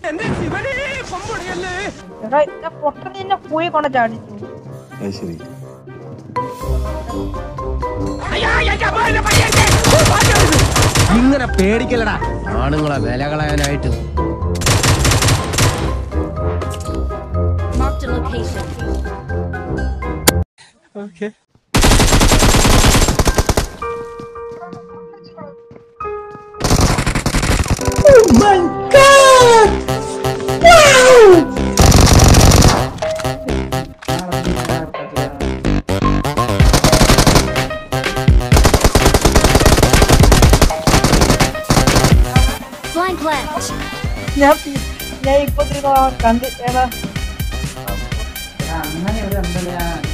എടാ എന്റെ പൊട്ടൻ നിന്നെ പോയി കൊണ്ട് ചാടിച്ചു അത് ശരി ഇങ്ങനെ പേടിക്കലടാ ആണുങ്ങളെ വില കളയാനായിട്ട് Marked a location. Flank left. ഞാൻ പി- ഞാൻ ഇപ്പൊ കണ്ട് ഏതാ അങ്ങനെ ഒരു എന്താ പറയാ